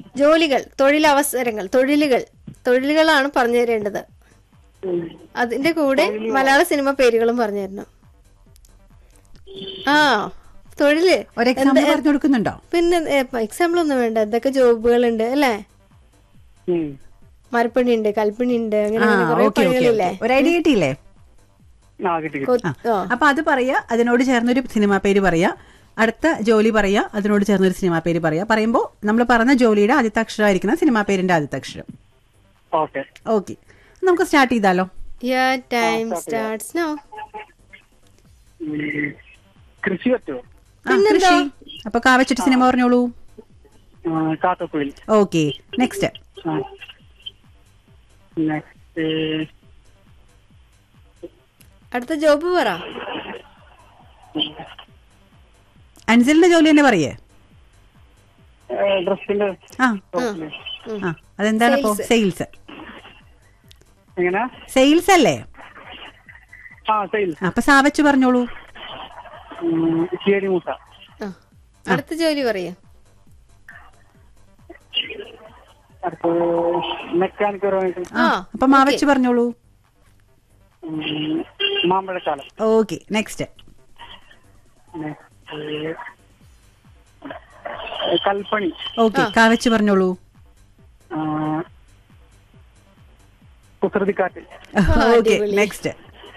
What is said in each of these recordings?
ജോലികൾ തൊഴിലവസരങ്ങൾ തൊഴിലുകൾ തൊഴിലുകളാണ് പറഞ്ഞു തരേണ്ടത് അതിന്റെ കൂടെ മലയാള സിനിമ പേരുകളും പറഞ്ഞു തരണം ആ തൊഴില് ഒരു എക്സാമ്പിൾ പറഞ്ഞു കൊടുക്കുന്നുണ്ടോ പിന്നെ എക്സാമ്പിൾ ഒന്നും വേണ്ട എന്തൊക്കെ ജോബുകൾ ഉണ്ട് അല്ലേ ഉം. മരപ്പണി ഉണ്ട് കൽപ്പണി ഉണ്ട് അങ്ങനെ ആ അങ്ങനെ കുറെ ഓക്കെ ഓക്കെ പണികളില്ലേ ഒരു ഐഡിയ കിട്ടിയില്ലേ ആ കിട്ടി കിട്ടി കൊ- ആ അപ്പൊ അത് പറയാ അതിനോട് ചേർന്നൊരു സിനിമാ പേര് പറയാ അടുത്ത ജോലി പറയാ അതിനോട് ചേർന്നൊരു സിനിമാ പേര് പറയാ പറയുമ്പോൾ നമ്മൾ പറഞ്ഞ ജോലിയുടെ ആദ്യത്തെ അക്ഷരമായിരിക്കണം സിനിമാ പേരിന്റെ ആദ്യത്തെ അക്ഷരം ഓക്കെ ഓക്കെ നമുക്ക് സ്റ്റാർട്ട് ചെയ്താലോ യാ ടൈം സ്റ്റാർട്ട്സ് നോ ഉം. കൃഷി പറ്റുമോ ആ കൃഷി അപ്പൊ കാവച്ചിട്ട് സിനിമ പറഞ്ഞോളൂ ആ, കാക്കക്കുയിൽ ഓക്കെ നെക്സ്റ്റ് ആ നെക്സ്റ്റ് അടുത്ത ജോബ് പറ അൻസലിന്റെ ജോലി തന്നെ പറയേ ഡ്രസ്സിന്റെ ആ ആ അതെന്താണ് അപ്പോ സെയിൽസ് എങ്ങനെ സെയിൽസ് അല്ലേ ആ സെയിൽസ് അപ്പൊ സാവച്ച് പറഞ്ഞോളൂ ചേരി മൂസ ആ അടുത്ത ജോലി പറയാ അടുത്ത് മെക്കാനിക് പരമായിട്ട് ആ അപ്പൊ മാവച്ച് പറഞ്ഞോളൂ ഉം, മാമ്പഴക്കാലം ഓക്കെ നെക്സ്റ്റ് നെക്സ്റ്റ് കൽപ്പണി ഓക്കെ കാവച്ച് പറഞ്ഞോളൂ ആ, കുസൃതിക്കാറ്റ് ഓക്കെ നെക്സ്റ്റ്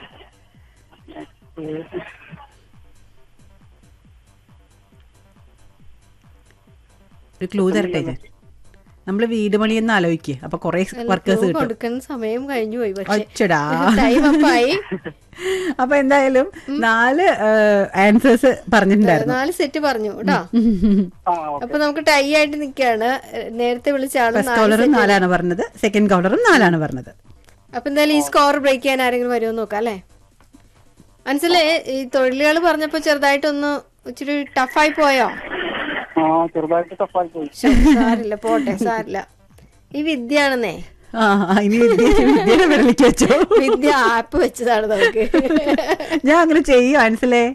ഒരു ക്ലൂ തരട്ടെ ഞാൻ നമ്മള് വീട് പണിയെന്ന് ആലോചിക്കുക അപ്പൊ കൊറേ വർക്കേഴ്സ് കിട്ടും കൊടുക്കുന്ന സമയം കഴിഞ്ഞു പോയി പക്ഷെ ഒച്ചടാ ടൈം അപ്പായി അപ്പൊ എന്തായാലും നാല് ആൻസേഴ്സ് പറഞ്ഞിട്ടുണ്ടായിരുന്നു നാല് സെറ്റ് പറഞ്ഞു കേട്ടോ ആ അപ്പൊ നമുക്ക് ടൈ ആയിട്ട് നിക്കാണ് നേരത്തെ വിളിച്ച ആള് ഫസ്റ്റ് നാല് കോളറും set. നാലാണ് പറഞ്ഞത് സെക്കൻഡ് കോളറും നാലാണ് പറഞ്ഞത് അപ്പൊ എന്തായാലും ഈ സ്കോർ ബ്രേക്ക് ചെയ്യാൻ ആരെങ്കിലും വരുമോ നോക്കാം അല്ലേ മനസ്സിലേ ഈ തൊഴിലുകൾ പറഞ്ഞപ്പോ ചെറുതായിട്ടൊന്ന് ഇച്ചിരി ടഫായി പോയോ ആ ചെറുതായിട്ട് തപ്പായി പോയി ശ്ശോ, സാരില്ല പോട്ടെ സാരില്ല ഈ വിദ്യയാണെന്നേ ആ ഇനി വിദ്യ വിദ്യയുടെ വിരലിക്ക് വെച്ചോ വിദ്യ ആപ്പ് വെച്ചതാണ് നമുക്ക് ഞാൻ അങ്ങനെ ചെയ്യും ആൻസലേ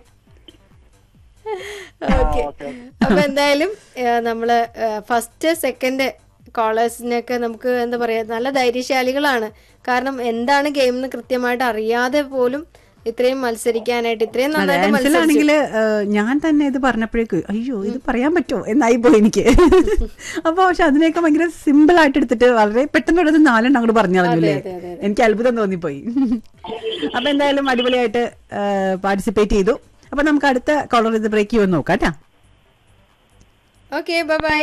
ഓക്കെ അപ്പൊ എന്തായാലും ഏഹ്, നമ്മള് ഫസ്റ്റ് സെക്കൻഡ് കോളേഴ്സിനൊക്കെ നമുക്ക് എന്താ പറയാ നല്ല ധൈര്യശാലികളാണ് കാരണം എന്താണ് ഗെയിം എന്ന് കൃത്യമായിട്ട് അറിയാതെ പോലും ഇത്രയും മത്സരിക്കാനായിട്ട് ഇത്രയും നന്നായിട്ട് മത്സരിച്ചു ആൻസലാണെങ്കിൽ ഞാൻ തന്നെ ഇത് പറഞ്ഞപ്പോഴേക്ക് അയ്യോ ഇത് പറയാൻ പറ്റുമോ എന്നായി പോയി എനിക്ക് അപ്പൊ പക്ഷെ അതിനെയൊക്കെ ഭയങ്കര സിമ്പിൾ ആയിട്ട് എടുത്തിട്ട് വളരെ പെട്ടെന്ന് എടുത്ത് നാലെണ്ണം അങ്ങോട്ട് പറഞ്ഞു കളഞ്ഞില്ലേ അതെ, അതെ, എനിക്ക് അത്ഭുതം തോന്നിപ്പോയി അപ്പൊ എന്തായാലും അടിപൊളിയായിട്ട് പാർട്ടിസിപ്പേറ്റ് ചെയ്തു അപ്പൊ നമുക്ക് അടുത്ത കോളർ ഇത് ബ്രേക്ക് ചെയ്യുമെന്ന് നോക്കാം കേട്ടാ ഓക്കെ ബൈ ബൈ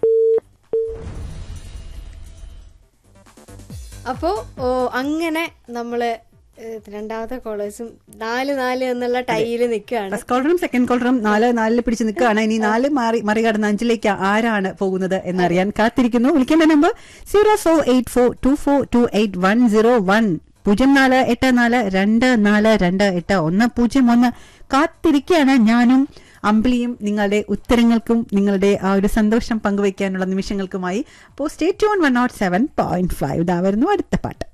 അപ്പോ ഓ അങ്ങനെ നമ്മള് ഏഹ്, രണ്ടാമത്തെ കോളേഴ്സും നാല് നാല് എന്നുള്ള ടൈയിൽ നിൽക്കുകയാണ് ഫസ്റ്റ് കോളറും സെക്കൻഡ് കോളറും നാല് നാലിൽ പിടിച്ച് നിൽക്കുകയാണ് ഇനി നാല് മാറി മറികടന്ന് അഞ്ചിലേക്ക് ആരാണ് പോകുന്നത് എന്നറിയാൻ കാത്തിരിക്കുന്നു വിളിക്കേണ്ട number zero four eight four two four two eight one zero one പൂജ്യം നാല് എട്ട് നാല് രണ്ട് നാല് രണ്ട് എട്ട് ഒന്ന് പൂജ്യം ഒന്ന് കാത്തിരിക്കുകയാണ് ഞാനും അമ്പിളിയും നിങ്ങളുടെ ഉത്തരങ്ങൾക്കും നിങ്ങളുടെ ആ ഒരു സന്തോഷം പങ്കുവയ്ക്കാനുള്ള നിമിഷങ്ങൾക്കുമായി അപ്പോൾ stay tune one nought seven point five ഇതാ വരുന്നു അടുത്ത പാട്ട്